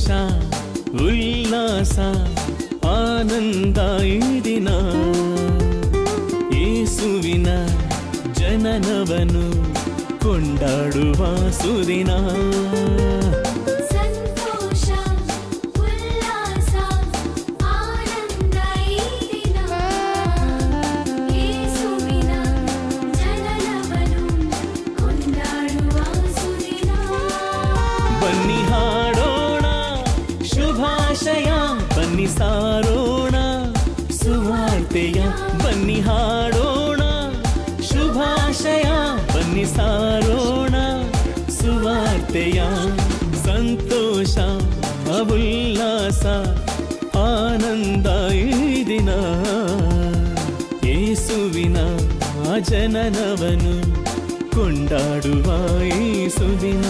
ಸಂತೋಷ ಉಲ್ಲಾಸ ಆನಂದ ಈ ದಿನ ಯೇಸುವಿನ ಜನನವನು ಕೊಂಡಾಡುವ ಸುದಿನ ಸಂತೋಷ ಉಲ್ಲಾಸ ಆನಂದ ಈ ದಿನ ಯೇಸುವಿನ ಜನನವನು ಕೊಂಡಾಡುವ ಸುದಿನ ಬನ್ನಿ ಹಾಡೋಣ ಶುಭಾಶಯ ಬನ್ನಿ ಸಾರೋಣ ಸುವಾರ್ತೆಯ ಬನ್ನಿ ಹಾಡೋಣ ಶುಭಾಶಯ ಬನ್ನಿ ಸಾರೋಣ ಸುವಾರ್ತೆಯ ಸಂತೋಷ ಉಲ್ಲಾಸ ಆನಂದ ಈ ದಿನ ಯೇಸುವಿನ ಜನನವನು ಕೊಂಡಾಡುವ ಈ ಸುದಿನ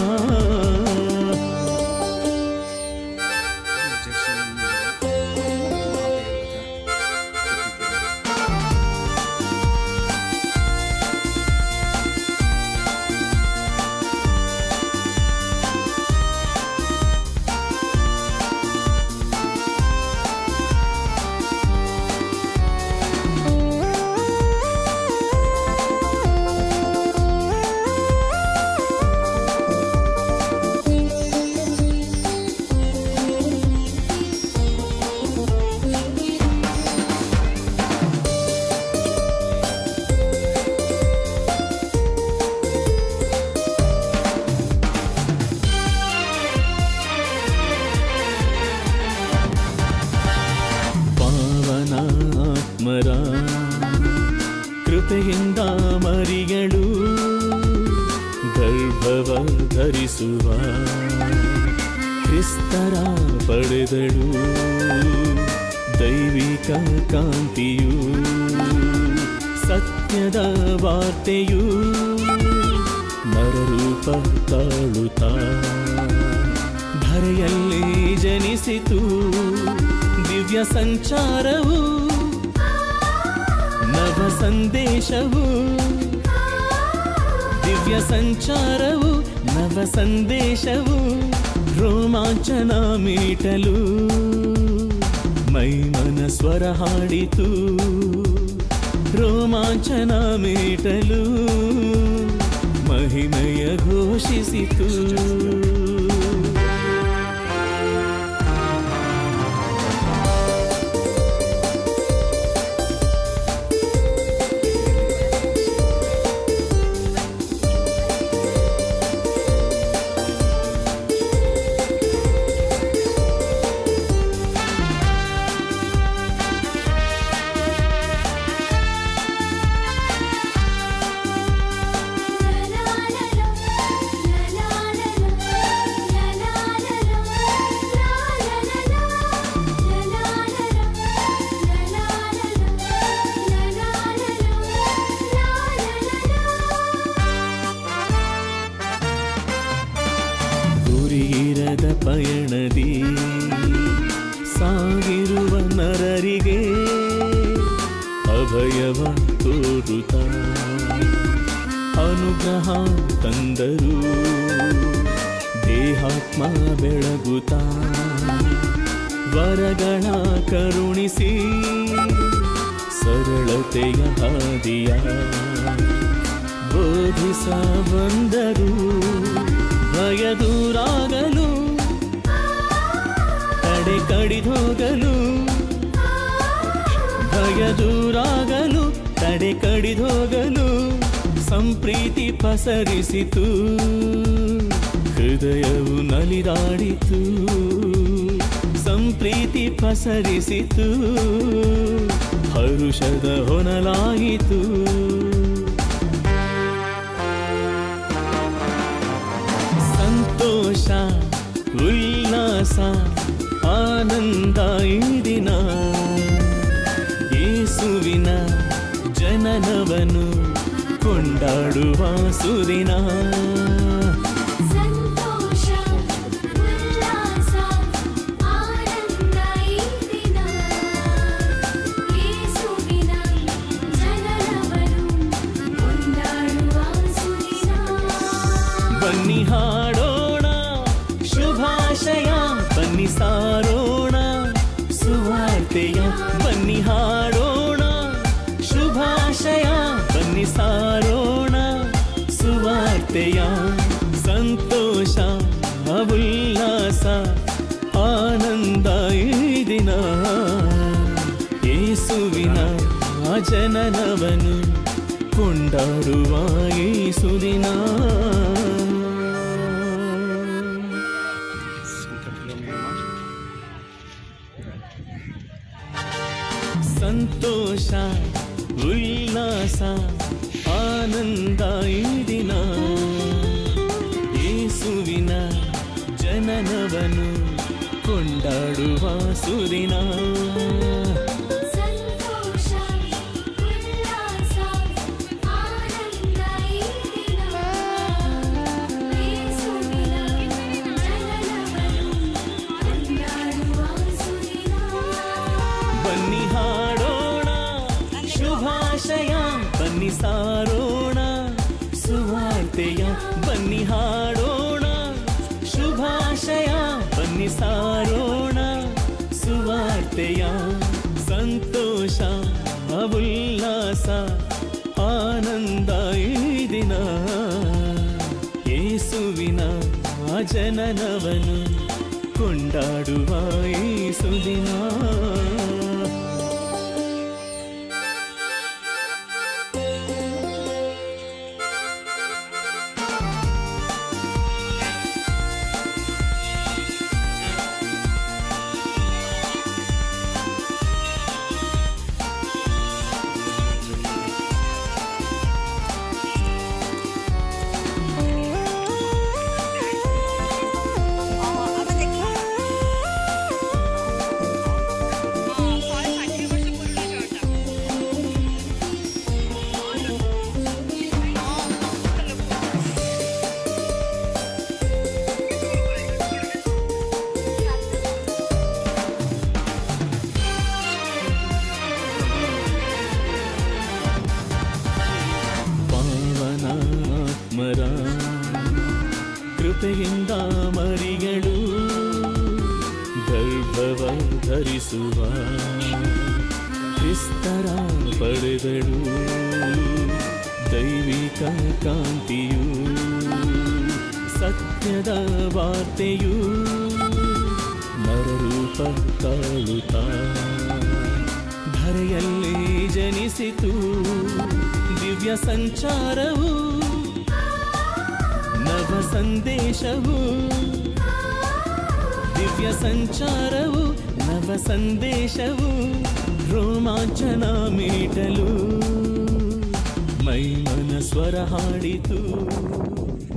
ಪಾವನ ಆತ್ಮರ ಕೃಪೆಯಿಂದ ಮರಿಗಳು ಗರ್ಭವ ಧರಿಸುವ ಕ್ರಿಸ್ತರ ಪಡೆದಳು ದೈವಿಕ ಕಾಂತಿಯು ಸತ್ಯದ ವಾರ್ತೆಯು ನರರೂಪ ತಾಳುತ್ತಾ ಧರೆಯಲ್ಲಿ ಜನಿಸಿತು ದಿವ್ಯ ಸಂಚಾರವು ನವ ಸಂದೇಶವು ದಿವ್ಯ ಸಂಚಾರವು ನವ ಸಂದೇಶವು ರೋಮಾಂಚನ ಮೀಟಲು ಮೈಮನ ಸ್ವರ ಹಾಡಿತು ರೋಮಾಂಚನ ಮೀಟಲು ಮಹಿಮೆಯ ಘೋಷಿಸಿತು ಗುರಿಯಿರದ ಪಯಣದಿ ಸಾಗಿರುವ ನರರಿಗೆ ಅಭಯವ ತೋರುತ್ತ ಅನುಗ್ರಹ ತಂದರು ದೇಹಾತ್ಮ ಬೆಳಗುತ್ತ ವರಗಳ ಕರುಣಿಸಿ ಸರಳತೆಯ ಹಾದಿಯ ಬೋಧಿಸ ಬಂದರು ಭಯ ದೂರಾಗಲು ತಡೆ ಕಡಿದೋಗಲು ಭಯ ದೂರಾಗಲು ತಡೆ ಕಡಿದೋಗಲು ಸಂಪ್ರೀತಿ ಪಸರಿಸಿತು ಹೃದಯವು ನಲಿದಾಡಿತು ಸಂಪ್ರೀತಿ ಪಸರಿಸಿತು ಹರುಷದ ಹೊನಲಾಯಿತು ಸಂತೋಷ ಉಲ್ಲಾಸ ಆನಂದ ಈ ದಿನ ಯೇಸುವಿನ ಜನನವನು ಕೊಂಡಾಡುವ ಸುದಿನ ಸಂತೋಷ ಉಲ್ಲಾಸ ಆನಂದ ಈ ದಿನ ಯೇಸುವಿನ ಜನನವನು ಕೊಂಡಾಡುವ ಸುದಿನ ಬನ್ನಿ ಹಾಡೋಣ ಶುಭಾಶಯ ಬನ್ನಿ ಸುವಾರ್ತೆಯ ಬನ್ನಿ ಹಾಡೋಣ ಶುಭಾಶಯ ಬನ್ನಿ ಸಾರೋಣ ಸುವಾರ್ತೆಯ ಸಂತೋಷ ಉಲ್ಲಾಸ ಆನಂದ ಈ ದಿನ ಯೇಸುವಿನ ಆ ಜನನವನು ಕೊಂಡಾಡುವ ಯೇಸುದಿನ ಸಂತೋಷ ಉಲ್ಲಾಸ ಆನಂದ ಈ ದಿನ ಯೇಸುವಿನ ಜನನವನು ಕೊಂಡಾಡುವ ಸುದಿನ ಸಂತೋಷ ಉಲ್ಲಾಸ ಆನಂದ ಈ ದಿನ ಯೇಸುವಿನ ಜನನವನು ಕೊಂಡಾಡುವ ಸುದಿನ ಬನ್ನಿ ಹಾಡೋಣ ಶುಭಾಶಯ ಬನ್ನಿ ಸಾರೋಣ ಸುವಾರ್ತೆಯ ಬನ್ನಿ ಹಾಡೋಣ ಶುಭಾಶಯ ಬನ್ನಿ ಸಾರೋಣ ಸುವಾರ್ತೆಯ ಸಂತೋಷ ಉಲ್ಲಾಸ ಆನಂದ ಈ ದಿನ ಯೇಸುವಿನ ಆ ಜನನವನು ಕೊಂಡಾಡುವ ಈ ಸುದಿನ ಪಾವನ ಆತ್ಮರ ಕೃಪೆಯಿಂದ ಮರಿಗಳು ಗರ್ಭವ ಧರಿಸುವ ಕ್ರಿಸ್ತರ ಪಡೆದಳು ದೈವಿಕ ಕಾಂತಿಯು ಸತ್ಯದ ವಾರ್ತೆಯು ನರರೂಪ ತಾಳುತ್ತಾ ಧರೆಯಲ್ಲಿ ಜನಿಸಿತು ದಿವ್ಯ ಸಂಚಾರವು ನವ ಸಂದೇಶವು ದಿವ್ಯ ಸಂಚಾರವು ನವ ಸಂದೇಶವು ರೋಮಾಂಚನ ಮೀಟಲು ಮೈ ಮನ ಸ್ವರ ಹಾಡಿತು